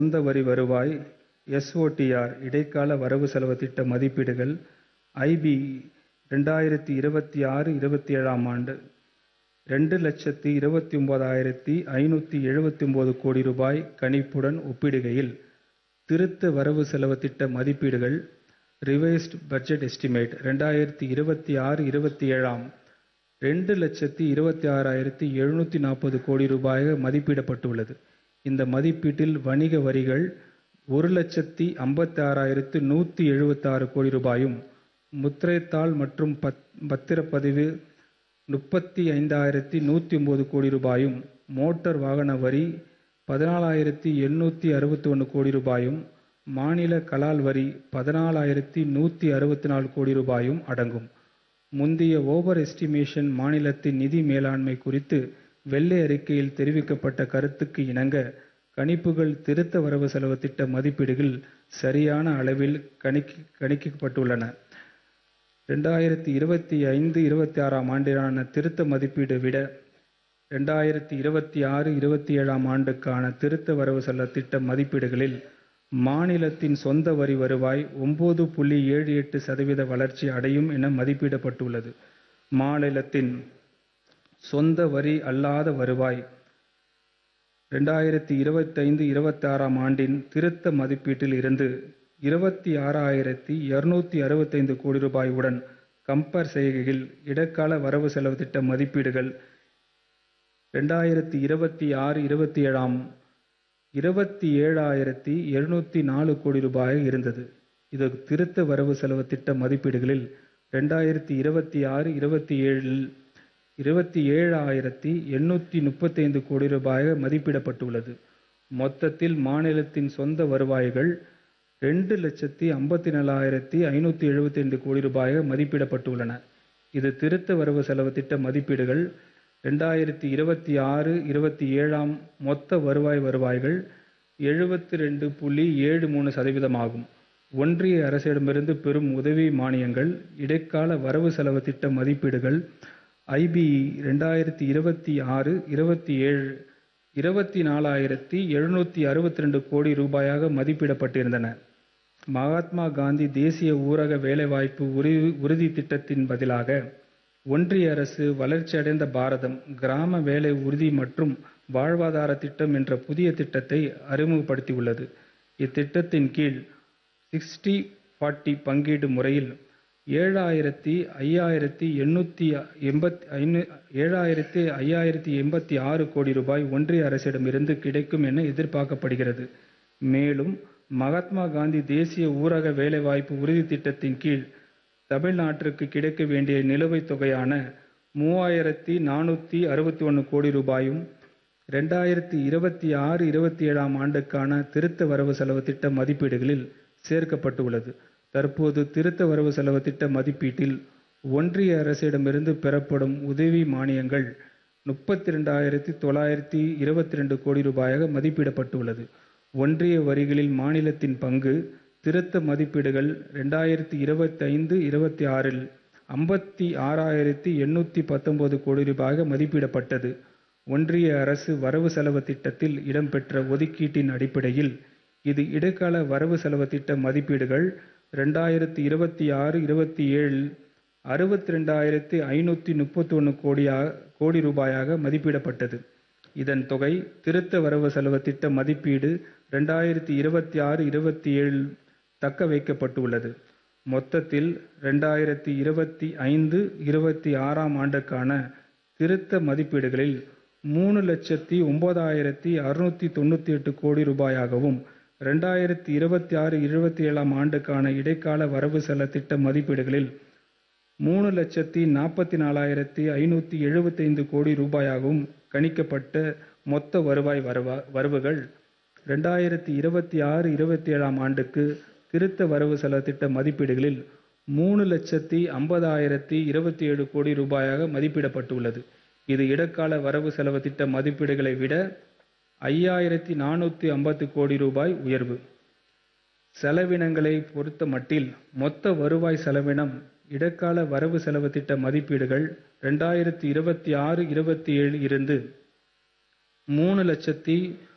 சொந்த வரி வருவாய் எஸ்ஓடிஆர் இடைக்கால வரவு செலவு திட்ட மதிப்பீடுகள் ஐபி ரெண்டாயிரத்தி இருபத்தி ஆறு இருபத்தி ஏழாம் ஆண்டு ரெண்டு லட்சத்தி இருபத்தி ஒன்பதாயிரத்தி ஐநூற்றி எழுபத்தி ஒம்பது கோடி ரூபாய் கணிப்புடன் ஒப்பிடுகையில் திருத்த வரவு செலவு திட்ட மதிப்பீடுகள் ரிவைஸ்ட் பட்ஜெட் எஸ்டிமேட் ரெண்டாயிரத்தி இருபத்தி ஆறு இருபத்தி ஏழாம் ரெண்டு லட்சத்தி இருபத்தி ஆறாயிரத்தி எழுநூற்றி நாற்பது கோடி ரூபாயாக மதிப்பிடப்பட்டுள்ளது இந்த மதிப்பீட்டில் வணிக வரிகள் ஒரு லட்சத்தி ஐம்பத்தி ஆறாயிரத்து நூற்றி எழுபத்தாறு கோடி ரூபாயும் முத்திரைத்தாள் மற்றும் பத் பத்திரப்பதிவு முப்பத்தி ஐந்தாயிரத்தி நூற்றி ஒம்பது கோடி ரூபாயும் மோட்டார் வாகன வரி பதினாலாயிரத்தி எண்ணூற்றி அறுபத்தி ஒன்று கோடி ரூபாயும் மாநில கலால் வரி பதினாலாயிரத்தி நூற்றி அறுபத்தி நாலு கோடி ரூபாயும் அடங்கும் முந்தைய ஓவர் எஸ்டிமேஷன் மாநிலத்தின் நிதி மேலாண்மை குறித்து வெள்ளை அறிக்கையில் தெரிவிக்கப்பட்ட கருத்துக்கு இணங்க கணிப்புகள் திருத்த வரவு செலவு திட்ட மதிப்பீடுகள் சரியான அளவில் கணிக்க கணிக்கப்பட்டுள்ளன ரெண்டாயிரத்தி இருபத்தி ஐந்து இருபத்தி ஆறாம் ஆண்டிலான திருத்த மதிப்பீடு விட ரெண்டாயிரத்தி இருபத்தி ஆறு இருபத்தி ஏழாம் ஆண்டுக்கான திருத்த வரவு செலவு திட்ட மதிப்பீடுகளில் மாநிலத்தின் சொந்த வரி வருவாய் ஒம்பது புள்ளி ஏழு எட்டு சதவீத வளர்ச்சி அடையும் என மதிப்பிடப்பட்டுள்ளது மாநிலத்தின் சொந்த வரி அல்லாத வருவாய் ரெண்டாயிரத்தி இருபத்தைந்து இருபத்தி ஆறாம் ஆண்டின் திருத்த மதிப்பீட்டில் இருந்து இருபத்தி ஆறாயிரத்தி இரநூத்தி அறுபத்தைந்து கோடி ரூபாய் உடன் கம்பேர் செய்கையில் இடைக்கால வரவு செலவு திட்ட மதிப்பீடுகள் ரெண்டாயிரத்தி இருபத்தி ஆறு இருபத்தி ஏழாம் இருபத்தி ஏழாயிரத்தி எழுநூற்றி நாலு கோடி ரூபாய் இருந்தது இது திருத்த வரவு செலவு திட்ட மதிப்பீடுகளில் ரெண்டாயிரத்தி இருபத்தி ஆறு இருபத்தி ஏழில் இருபத்தி ஏழாயிரத்தி எண்ணூற்றி முப்பத்தைந்து கோடி ரூபாயாக மதிப்பிடப்பட்டுள்ளது மொத்தத்தில் மாநிலத்தின் சொந்த வருவாய்கள் ரெண்டு லட்சத்தி ஐம்பத்தி நாலாயிரத்தி ஐநூற்றி எழுபத்தி ஐந்து கோடி ரூபாயாக மதிப்பிடப்பட்டுள்ளன இது திருத்த வரவு செலவு திட்ட மதிப்பீடுகள் ரெண்டாயிரத்தி இருபத்தி ஆறு இருபத்தி ஏழாம் மொத்த வருவாய் வருவாய்கள் எழுபத்தி ரெண்டு புள்ளி ஏழு மூணு சதவீதமாகும் ஒன்றிய அரசிடமிருந்து பெறும் உதவி மானியங்கள் இடைக்கால வரவு செலவு திட்ட மதிப்பீடுகள் ஐபிஇ ரெண்டாயிரத்தி இருபத்தி ஆறு இருபத்தி ஏழு இருபத்தி நாலாயிரத்தி எழுநூற்றி அறுபத்தி ரெண்டு கோடி ரூபாயாக மதிப்பிடப்பட்டிருந்தன மகாத்மா காந்தி தேசிய ஊரக வேலைவாய்ப்பு உறுதி உறுதி திட்டத்தின் பதிலாக ஒன்றிய அரசு வளர்ச்சியடைந்த பாரதம் கிராம வேலை உறுதி மற்றும் வாழ்வாதார திட்டம் என்ற புதிய திட்டத்தை அறிமுகப்படுத்தியுள்ளது இத்திட்டத்தின் கீழ் சிக்ஸ்டி ஃபார்ட்டி பங்கீடு முறையில் ஏழாயிரத்தி ஐயாயிரத்தி எண்ணூற்றி எண்பத்தி ஐநூ ஏழாயிரத்தி ஐயாயிரத்தி எண்பத்தி ஆறு கோடி ரூபாய் ஒன்றிய அரசிடமிருந்து கிடைக்கும் என எதிர்பார்க்கப்படுகிறது மேலும் மகாத்மா காந்தி தேசிய ஊரக வேலைவாய்ப்பு உறுதி திட்டத்தின் கீழ் தமிழ்நாட்டிற்கு கிடைக்க வேண்டிய நிலுவைத் தொகையான மூவாயிரத்தி நானூற்றி அறுபத்தி ஒன்று கோடி ரூபாயும் ரெண்டாயிரத்தி இருபத்தி ஆறு இருபத்தி ஏழாம் ஆண்டுக்கான திருத்த வரவு செலவு திட்ட மதிப்பீடுகளில் சேர்க்கப்பட்டுள்ளது தற்போது திருத்த வரவு செலவு திட்ட மதிப்பீட்டில் ஒன்றிய அரசிடமிருந்து பெறப்படும் உதவி மானியங்கள் முப்பத்தி ரெண்டாயிரத்தி தொள்ளாயிரத்தி இருபத்தி ரெண்டு கோடி ரூபாயாக மதிப்பிடப்பட்டுள்ளது ஒன்றிய வரிகளில் மாநிலத்தின் பங்கு திருத்த மதிப்பீடுகள் ரெண்டாயிரத்தி இருபத்தைந்து இருபத்தி ஆறில் ஐம்பத்தி ஆறாயிரத்தி எண்ணூற்றி பத்தொன்பது கோடி ரூபாயாக மதிப்பிடப்பட்டது ஒன்றிய அரசு வரவு செலவு திட்டத்தில் இடம்பெற்ற ஒதுக்கீட்டின் அடிப்படையில் இது இடைக்கால வரவு செலவு திட்ட மதிப்பீடுகள் ரெண்டாயிரத்தி இருபத்தி ஆறு இருபத்தி ஏழில் அறுபத்தி ரெண்டாயிரத்தி ஐநூற்றி முப்பத்தி ஒன்று கோடியா கோடி ரூபாயாக மதிப்பிடப்பட்டது இதன் தொகை திருத்த வரவு செலவு திட்ட மதிப்பீடு ரெண்டாயிரத்தி இருபத்தி ஆறு இருபத்தி ஏழில் தக்க வைக்கப்பட்டுள்ளது மொத்தத்தில் ரெண்டாயிரத்தி இருபத்தி ஐந்து இருபத்தி ஆறாம் ஆண்டுக்கான திருத்த மதிப்பீடுகளில் மூணு லட்சத்தி ஒன்பதாயிரத்தி அறுநூற்றி தொண்ணூற்றி எட்டு கோடி ரூபாயாகவும் ரெண்டாயிரத்தி இருபத்தி ஆறு இருபத்தி ஏழாம் ஆண்டுக்கான இடைக்கால வரவு செலவு திட்ட மதிப்பீடுகளில் மூணு லட்சத்தி நாற்பத்தி நாலாயிரத்தி ஐநூற்றி எழுபத்தைந்து கோடி ரூபாயாகவும் கணிக்கப்பட்ட மொத்த வருவாய் வரவா வரவுகள் ரெண்டாயிரத்தி இருபத்தி ஆறு இருபத்தி ஏழாம் ஆண்டுக்கு திருத்த வரவு செலவு திட்ட மதிப்பீடுகளில் மூணு லட்சத்தி ஐம்பதாயிரத்தி இருபத்தி ஏழு கோடி ரூபாயாக மதிப்பிடப்பட்டுள்ளது இது இடைக்கால வரவு செலவு திட்ட மதிப்பீடுகளை விட ஐயாயிரத்தி நானூற்றி ஐம்பத்து கோடி ரூபாய் உயர்வு செலவினங்களை பொறுத்த மட்டில் மொத்த வருவாய் செலவினம் இடைக்கால வரவு செலவு திட்ட மதிப்பீடுகள் ரெண்டாயிரத்தி இருபத்தி ஆறு இருபத்தி ஏழு இருந்து மூணு லட்சத்தி